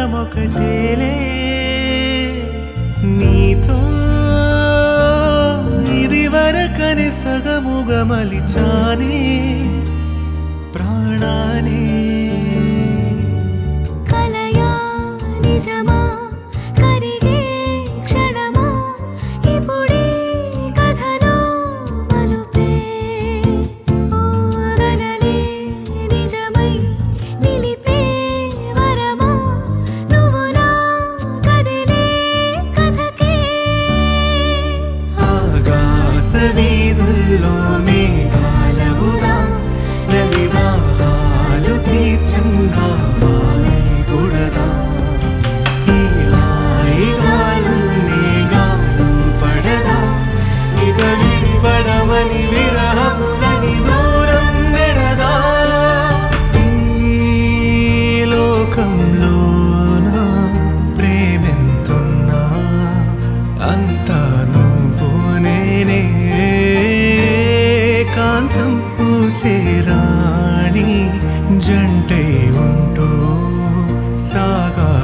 మనమొకటేలే నీతో ఇది వరకని సగముగా మలిచానే ప్రాణానే కలయా నిజమా కరిగే క్షణమా ఇప్పుడే కథలో మలుపే ఓగలలే నిజమై నిలిపే వరమా నువ్వు నా కదిలే కథకే ఆకాశ వీధుల్లో మేఘాలవుదా నలిదాహాలు తీర్చంగా వారి కుడదా ఈ హాయి గాలున్నే గాలం పడదా ఇక విడిపడమని విరహములని దూరం నెడదా ఈ లోకంలోన ప్రేమెంతున్నా అంతా నువ్వు నేనే కాంతం పూసే రాణి జంటై ఉంటూ సాగా